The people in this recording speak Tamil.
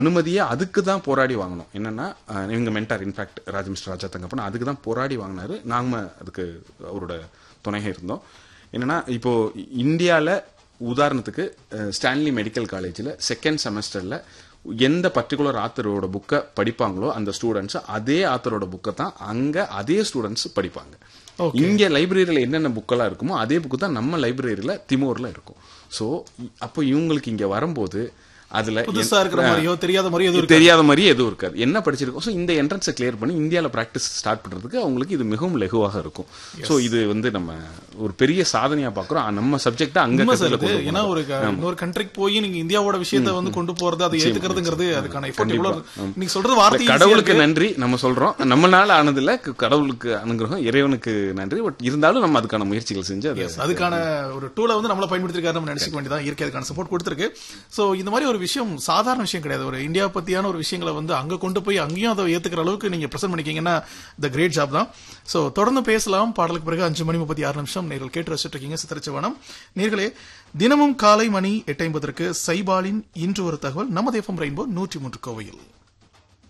அனுமதியை அதுக்கு தான் போராடி வாங்கணும் என்னன்னா அஹ், இவங்க mentor in fact Raja mister Raja Thangappan அதுக்கு தான் போராடி வாங்கினாரு நாம அதுக்கு அவரோட துணையாக இருந்தோம் என்னன்னா இப்போ இந்தியாவில் உதாரணத்துக்கு அஹ், ஸ்டான்லி மெடிக்கல் காலேஜில் செகண்ட் செமஸ்டரில் எந்த பர்டிகுலர் ஆத்தரோட புக்கை படிப்பாங்களோ அந்த ஸ்டூடெண்ட்ஸ் அதே ஆத்தரோட புக்கை தான் அங்கே அதே ஸ்டூடெண்ட்ஸ் படிப்பாங்க இங்க லைப்ரரியில என்னென்ன புக்கெல்லாம் இருக்குமோ அதே புக்கு தான் நம்ம லைப்ரரியில திமோர்ல இருக்கும் சோ அப்போ இவங்களுக்கு இங்க வரும்போது அதுல புதுசா இருக்கிற மாதிரியோ தெரியாத மாதிரியோ எதுவும் இருக்கு தெரியாத மாதிரி எதுவும் இருக்காது என்ன படிச்சிருக்கோம் ஸோ இந்த என்ட்ரன்ஸை கிளியர் பண்ணி இந்தியாவில் ப்ராக்டிஸ் ஸ்டார்ட் பண்றதுக்கு அவங்களுக்கு இது மிகவும் லெகுவாக இருக்கும் ஸோ இது வந்து நம்ம ஒரு பெரிய சாதனையா பார்க்குறோம் நம்ம சப்ஜெக்டை அங்க உண்மை சார் கருத்துல இது கொண்டு ஏன்னா ஒரு க- இன்னொரு கண்ட்ரிக்கு போய் நீங்க இந்தியாவோட விஷயத்தை வந்து கொண்டு போறது அதை ஏத்துக்கிறதுங்கிறது அதுக்கான எஃபோர்ட் எவ்வளவு நீங்க சொல்றது வார்த்தை easy-ஆ கடவுளுக்கு இருக்கு. நன்றி நம்ம சொல்றோம் நம்மனால ஆனதில்ல க- கடவுளுக்கு அனுகிரகம் இறைவனுக்கு நன்றி பட் இருந்தாலும் நம்ம அதுக்கான முயற்சிகள் செஞ்சு அதை அதுக்கான ஒரு டூலை வந்து நம்மள பயன்படுத்திருக்காரு நம்ம நினைச்சுக்க வேண்டியதான் இயற்கை அதுக்கான சப்போர்ட் கொடுத்திருக்கு சோ இந்த மாதிரி ஒரு விஷயம் சாதாரண விஷயம் கிடையாது ஒரு இந்தியா பத்தியான ஒரு விஷயங்களை வந்து அங்க கொண்டு போய் அங்கேயும் அதை ஏத்துக்கிற அளவுக்கு நீங்க பிரசன்ட் பண்ணிக்கீங்கன்னா த கிரேட் ஜாப் தான் சோ தொடர்ந்து பேசலாம் பாடலுக்கு பிறகு அஞ்சு மணி முப்பத்தி ஆறு நிமிஷம் நேர்கள் கேட்டு ரசிச்சுட்டு இருக்கீங்க சித்திரச்சவனம் நேர்களே தினமும் காலை மணி எட்டு ஐம்பதற்கு சைபாலின் இன்று ஒரு தகவல் நமது எஃப்எம் ரெயின்போ நூற்றி மூன்று கோவையில்